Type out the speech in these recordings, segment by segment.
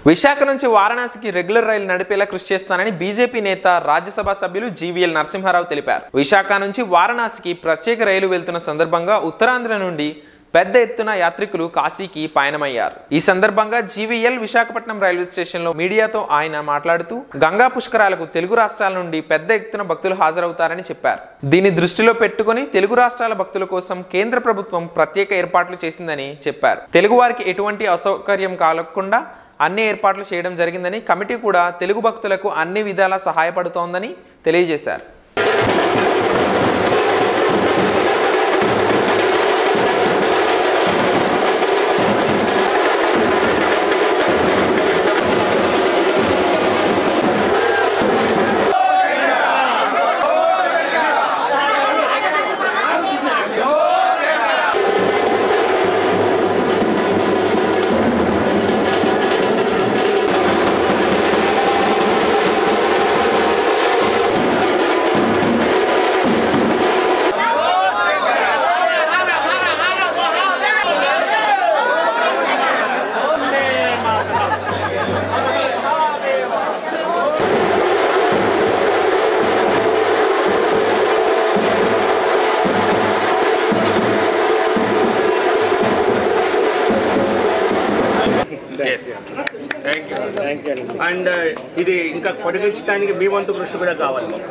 విశాఖ నుంచి వారణాసికి రెగ్యులర్ రైలు నడిపేలా కృషి చేస్తానని బీజేపీ నేత రాజ్యసభ సభ్యులు జీవీఎల్ నరసింహారావు తెలిపారు విశాఖ నుంచి వారణాసికి ప్రత్యేక రైలు వెళ్తున్న సందర్భంగా ఉత్తరాంధ్ర నుండి పెద్ద ఎత్తున యాత్రికులు కాశీకి పయనమయ్యారు ఈ సందర్భంగా జీవీఎల్ విశాఖపట్నం రైల్వే స్టేషన్లో మీడియాతో ఆయన మాట్లాడుతూ గంగా పుష్కరాలకు తెలుగు రాష్ట్రాల నుండి పెద్ద ఎత్తున భక్తులు హాజరవుతారని చెప్పారు దీన్ని దృష్టిలో పెట్టుకుని తెలుగు రాష్ట్రాల భక్తుల కోసం కేంద్ర ప్రభుత్వం ప్రత్యేక ఏర్పాట్లు చేసిందని చెప్పారు తెలుగు వారికి ఎటువంటి అసౌకర్యం కలగకుండా అన్ని ఏర్పాట్లు చేయడం జరిగిందని కమిటీ కూడా తెలుగు భక్తులకు అన్ని విధాలా సహాయపడుతోందని తెలియజేశారు థ్యాంక్ యూ అండ్ ఇది ఇంకా పొడిగించడానికి మీ వంతు కృషి కూడా కావాలి మాకు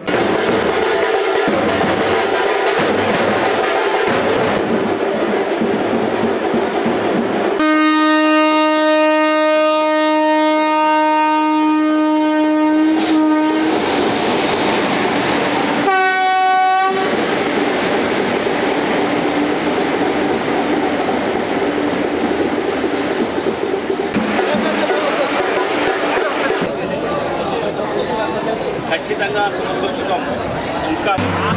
ఖచ్చితంగా శుభసూచకం ఇంకా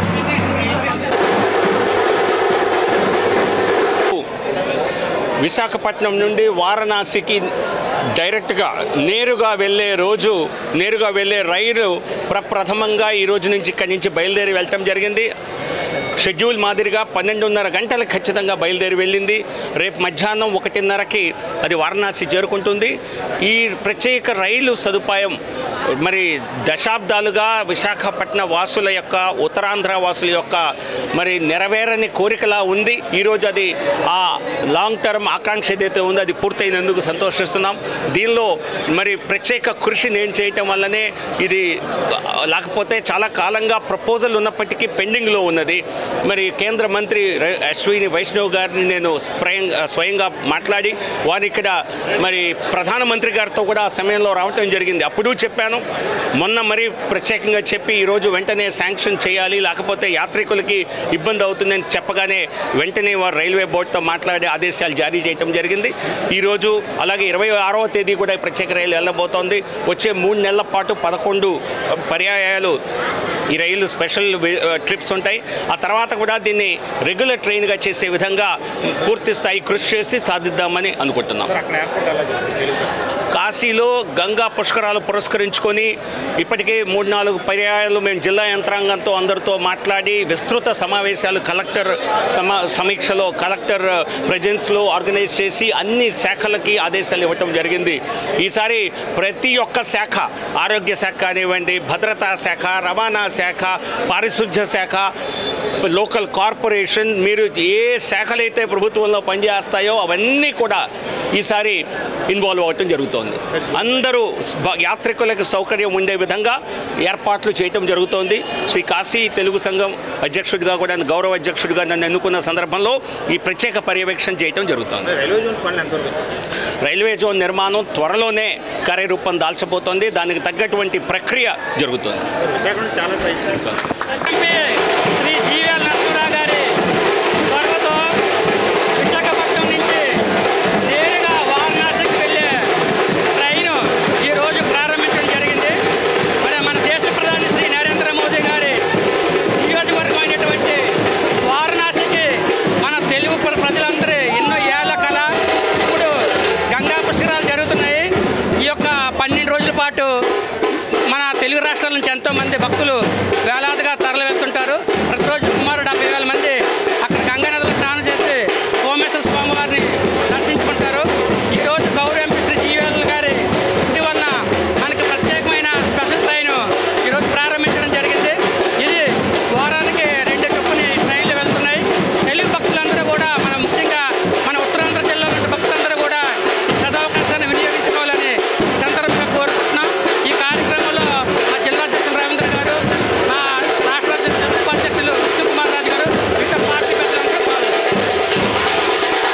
విశాఖపట్నం నుండి వారణాసికి డైరెక్ట్గా నేరుగా వెళ్ళే రోజు నేరుగా వెళ్ళే రైలు ప్రప్రథమంగా ఈ రోజు నుంచి ఇక్కడి నుంచి బయలుదేరి వెళ్ళటం జరిగింది షెడ్యూల్ మాదిరిగా పన్నెండున్నర గంటలకు ఖచ్చితంగా బయలుదేరి వెళ్ళింది రేపు మధ్యాహ్నం ఒకటిన్నరకి అది వారణాసి చేరుకుంటుంది ఈ ప్రత్యేక రైలు సదుపాయం మరి దశాబ్దాలుగా విశాఖపట్నం వాసుల యొక్క ఉత్తరాంధ్ర వాసుల యొక్క మరి నెరవేరని కోరికలా ఉంది ఈరోజు అది ఆ లాంగ్ టర్మ్ ఆకాంక్ష ఏదైతే ఉందో అది పూర్తయినందుకు సంతోషిస్తున్నాం దీనిలో మరి ప్రత్యేక కృషి నేను చేయటం వల్లనే ఇది లేకపోతే చాలా కాలంగా ప్రపోజల్ ఉన్నప్పటికీ పెండింగ్లో ఉన్నది మరి కేంద్ర మంత్రి ర- అశ్విని వైష్ణవ్ గారిని నేను స్వయంగా స్వయంగా మాట్లాడి వారు ఇక్కడ మరి ప్రధానమంత్రి గారితో కూడా ఆ సమయంలో రావటం జరిగింది అప్పుడు చెప్పాను మొన్న మరి ప్రత్యేకంగా చెప్పి ఈరోజు వెంటనే శాంక్షన్ చేయాలి లేకపోతే యాత్రికులకి ఇబ్బంది అవుతుందని చెప్పగానే వెంటనే వారు రైల్వే బోర్డుతో మాట్లాడి ఆదేశాలు జారీ చేయడం జరిగింది ఈరోజు అలాగే ఇరవై ఆరవ తేదీ కూడా ఈ ప్రత్యేక రైలు వెళ్ళబోతోంది వచ్చే మూడు నెలల పాటు పదకొండు పర్యాయాలు ఈ రైలు స్పెషల్ వే- ట్రిప్స్ ఉంటాయి ఆ తర్వాత కూడా దీన్ని రెగ్యులర్ ట్రైన్గా చేసే విధంగా పూర్తి స్థాయి కృషి చేసి సాధిద్దామని అనుకుంటున్నాం కాశీలో గంగా పుష్కరాలు పురస్కరించుకొని ఇప్పటికే మూడు నాలుగు పర్యాయాలు మేము జిల్లా యంత్రాంగంతో అందరితో మాట్లాడి విస్తృత సమావేశాలు కలెక్టర్ సమా సమీక్షలో కలెక్టర్ ప్రజెన్స్లో ఆర్గనైజ్ చేసి అన్ని శాఖలకి ఆదేశాలు ఇవ్వటం జరిగింది ఈసారి ప్రతి ఒక్క శాఖ ఆరోగ్య శాఖ కానివ్వండి భద్రతా శాఖ రవాణా శాఖ పారిశుధ్య శాఖ లోకల్ కార్పొరేషన్ మీరు ఏ శాఖలైతే ప్రభుత్వంలో పనిచేస్తాయో అవన్నీ కూడా ఈసారి ఇన్వాల్వ్ అవ్వటం జరుగుతోంది అందరూ స్బ- యాత్రికులకు సౌకర్యం ఉండే విధంగా ఏర్పాట్లు చేయటం జరుగుతోంది శ్రీ కాశీ తెలుగు సంఘం అధ్యక్షుడిగా కూడా గౌరవ అధ్యక్షుడిగా నన్ను ఎన్నుకున్న సందర్భంలో ఈ ప్రత్యేక పర్యవేక్షణ చేయటం జరుగుతోంది రైల్వే జోన్ పనులు ఎంతవరకు వచ్చాయి? రైల్వే జోన్ నిర్మాణం త్వరలోనే కార్యరూపం దాల్చబోతోంది దానికి తగ్గటువంటి ప్రక్రియ జరుగుతుంది విశాఖ నుంచి చాలా ట్రైన్ శ్రీ జీవీఎల్ నరసింహరావు గారి చొరవతో విశాఖపట్నం నుంచి నేరుగా వారణాసికి వెళ్ళే ట్రైను ఈరోజు ప్రారంభించడం జరిగింది మరి మన దేశ ప్రధాని శ్రీ నరేంద్ర మోదీ గారి నియోజకవర్గమైనటువంటి వారణాసికి మన తెలుగు ప్ర- ప్రజలందరూ ఎన్నో ఏళ్ల కళ ఇప్పుడు గంగా పుష్కరాలు జరుగుతున్నాయి ఈ యొక్క పన్నెండు రోజుల పాటు మన తెలుగు రాష్ట్రాల నుంచి ఎంతో మంది భక్తులు వేలాదిగా తరలి వెళ్తుంటారు